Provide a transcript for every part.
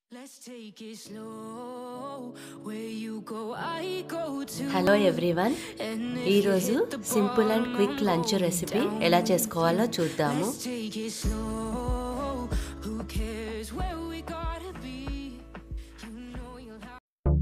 Let's take it slow. Where you go, I go too. Hello everyone And if ఈరోజు you hit the simple and bar, quick lunch roll recipe down. ఎలా చేసుకోవాలో చూద్దాము Let's take it slow. Who cares where we gotta be? You know you'll have.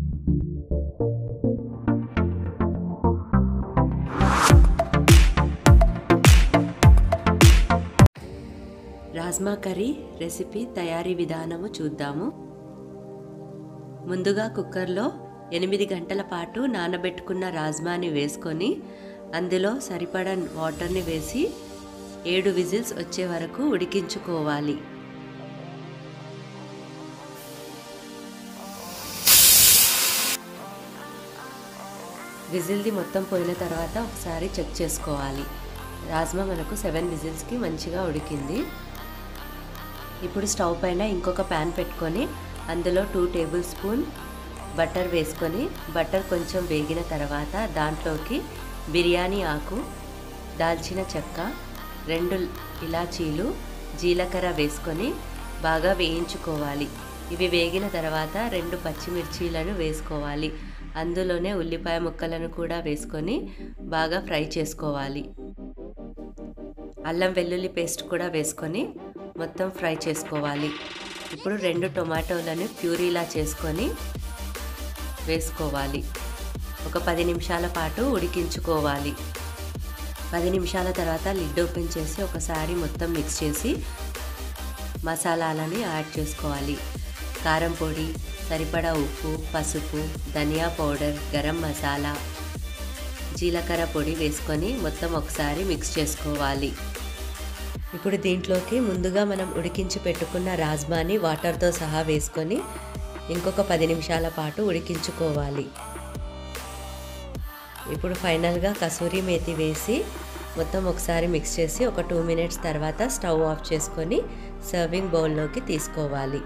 Rajma curry recipe తయారీ విధానము చూద్దాము ముందుగా కుక్కర్లో ఎనిమిది గంటల పాటు నానబెట్టుకున్న రాజ్మాని వేసుకొని అందులో సరిపడా వాటర్ని వేసి ఏడు విజిల్స్ వచ్చే వరకు ఉడికించుకోవాలి విజిల్ది మొత్తం పోయిన తర్వాత ఒకసారి చెక్ చేసుకోవాలి రాజ్మా మనకు సెవెన్ విజిల్స్కి మంచిగా ఉడికింది ఇప్పుడు స్టవ్ పైన ఇంకొక ప్యాన్ పెట్టుకొని అందులో టూ టేబుల్ స్పూన్ బటర్ వేసుకొని బటర్ కొంచెం వేగిన తర్వాత దాంట్లోకి బిర్యానీ ఆకు దాల్చిన చెక్క రెండు ఇలాచీలు జీలకర్ర వేసుకొని బాగా వేయించుకోవాలి ఇవి వేగిన తర్వాత రెండు పచ్చిమిర్చీలను వేసుకోవాలి అందులోనే ఉల్లిపాయ ముక్కలను కూడా వేసుకొని బాగా ఫ్రై చేసుకోవాలి అల్లం వెల్లుల్లి పేస్ట్ కూడా వేసుకొని మొత్తం ఫ్రై చేసుకోవాలి ఇప్పుడు రెండు టొమాటోలను ప్యూరీలా చేసుకొని వేసుకోవాలి ఒక పది నిమిషాల పాటు ఉడికించుకోవాలి పది నిమిషాల తర్వాత లిడ్ ఓపెన్ చేసి ఒకసారి మొత్తం మిక్స్ చేసి మసాలాలని యాడ్ చేసుకోవాలి కారం పొడి సరిపడా ఉప్పు పసుపు ధనియా పౌడర్ గరం మసాలా జీలకర్ర పొడి వేసుకొని మొత్తం ఒకసారి మిక్స్ చేసుకోవాలి ఇప్పుడు దీంట్లోకి ముందుగా మనం ఉడికించి పెట్టుకున్న రాజ్మాని వాటర్తో సహా వేసుకొని ఇంకొక పది నిమిషాల పాటు ఉడికించుకోవాలి ఇప్పుడు ఫైనల్గా కసూరి మేతి వేసి మొత్తం ఒకసారి మిక్స్ చేసి ఒక టూ మినిట్స్ తర్వాత స్టవ్ ఆఫ్ చేసుకొని సర్వింగ్ బౌల్లోకి తీసుకోవాలి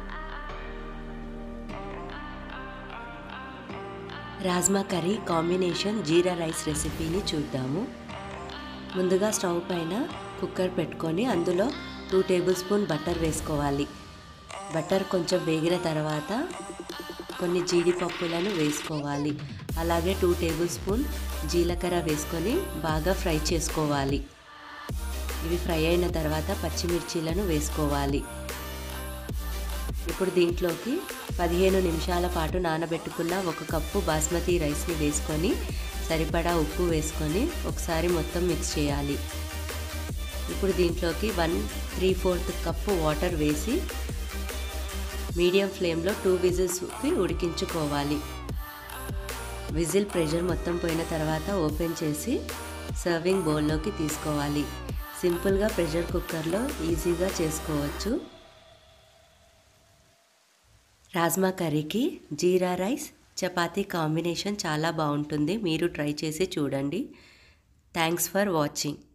rajma curry combination jeera rice రెసిపీని చూద్దాము ముందుగా స్టవ్ పైన కుక్కర్ పెట్టుకొని అందులో టూ టేబుల్ స్పూన్ బటర్ వేసుకోవాలి బటర్ కొంచెం వేగిన తర్వాత కొన్ని జీడిపప్పులను వేసుకోవాలి అలాగే టూ టేబుల్ స్పూన్ జీలకర్ర వేసుకొని బాగా ఫ్రై చేసుకోవాలి ఇవి ఫ్రై అయిన తర్వాత పచ్చిమిర్చీలను వేసుకోవాలి ఇప్పుడు దీంట్లోకి పదిహేను నిమిషాల పాటు నానబెట్టుకున్న ఒక కప్పు బాస్మతి రైస్ని వేసుకొని సరిపడా ఉప్పు వేసుకొని ఒకసారి మొత్తం మిక్స్ చేయాలి ఇప్పుడు దీంట్లోకి one three fourth cup water వేసి మీడియం ఫ్లేమ్లో టూ విజిల్స్కి ఉడికించుకోవాలి విజిల్ ప్రెషర్ మొత్తం పోయిన తర్వాత ఓపెన్ చేసి సర్వింగ్ బౌల్లోకి తీసుకోవాలి సింపుల్గా ప్రెషర్ కుక్కర్లో ఈజీగా చేసుకోవచ్చు రాజ్మా కర్రీకి జీరా రైస్ చపాతీ కాంబినేషన్ చాలా బాగుంటుంది మీరు ట్రై చేసి చూడండి థ్యాంక్స్ ఫర్ వాచింగ్